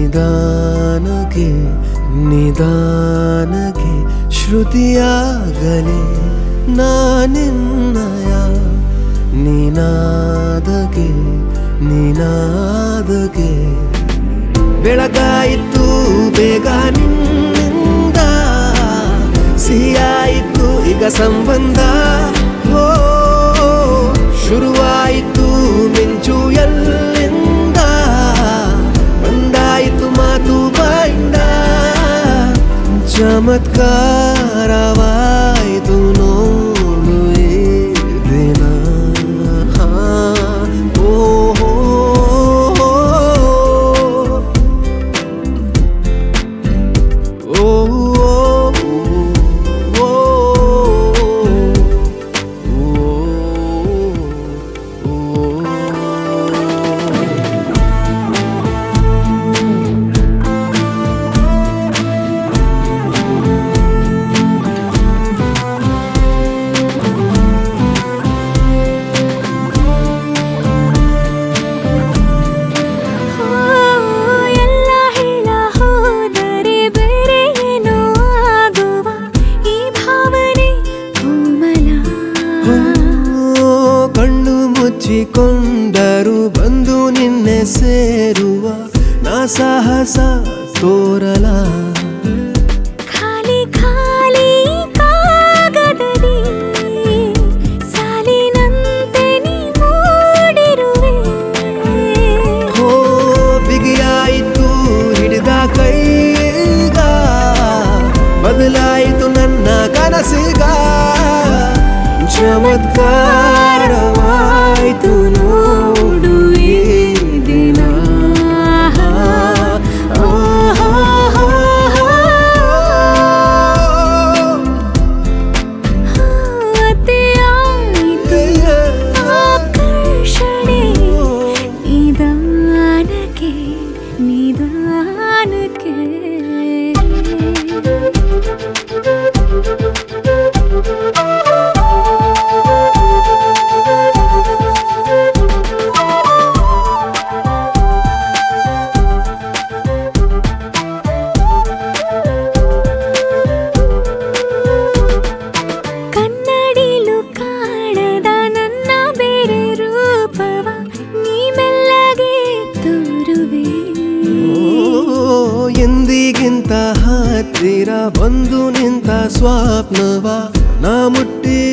ನಿಧಾನಕ್ಕೆ ನಿಧಾನಕ್ಕೆ ಶ್ರುತಿಯಾಗಲಿ ನಾನಿನ್ನಯ ನಿನಾದಕ್ಕೆ ನಿನಾದಕ್ಕೆ ಬೆಳಗಾಯಿತು ಬೇಗ ನಿನ್ನಿಂದ ಸಿಹಿಯಾಯಿತು ಈಗ ಸಂಬಂಧ ಓ ಶುರುವಾಯಿತು ಮಿಂಚು ಎಲ್ಲಿಂದ ಬಂದಾಯಿತು ಮಾತು ಬಾಯಿಂದ ಚಮತ್ಕಾರವಾಯಿತು ನೋಡು ಈ ದಿನ ಓ ಹೋ, ಓ, ಓ, ಓ, ಓ. ಎಲ್ಲ ಹೇಳ ಹೋದರೆ ಬೇರೆ ಏನೋ ಆಗುವ ಈ ಭಾವನೆ ಕೋಮಲ ಓ, ಕಣ್ಣು ಮುಚ್ಚಿಕೊಂಡರು ಬಂದು ನಿನ್ನೆ ಸೇರುವ ನಾ ಸಾಹಸ ತೋರಲ ಖಾಲಿ ಖಾಲಿ ಕಾಗದದಿ ಸಾಲಿನಂತೆ ನೀ ಮೂಡಿರುವೆ ಓ ಬಿಗಿಯಾಯಿತು ಹಿಡಿದ ಕೈಗ ಬದಲಾಯಿತು ನನ್ನ ಕನಸಿಗ ಚಮತ್ಕಾರವಾಯಿತು ನೋಡು ಈ ದಿನ ಓ, ಹೋ, ಹೋ, ಹೋ. ಅತಿಯಾಯಿತು ಆಕರ್ಷಣೆ ನಿಧಾನಕ್ಕೆ ನಿಧಾನಕ್ಕೆ ಕನ್ನಡಿಲು ಕಾಣದ ನನ್ನ ಬೇರೆ ರೂಪವ ನೀ ಮೆಲ್ಲಗೆ ತೋರುವೆ ಓ, ಎಂದಿಗಿಂತ ಹತ್ತಿರ ಬಂದು ನಿಂತ ಸ್ವಪ್ನವ ನಾ ಮುಟ್ಟಿ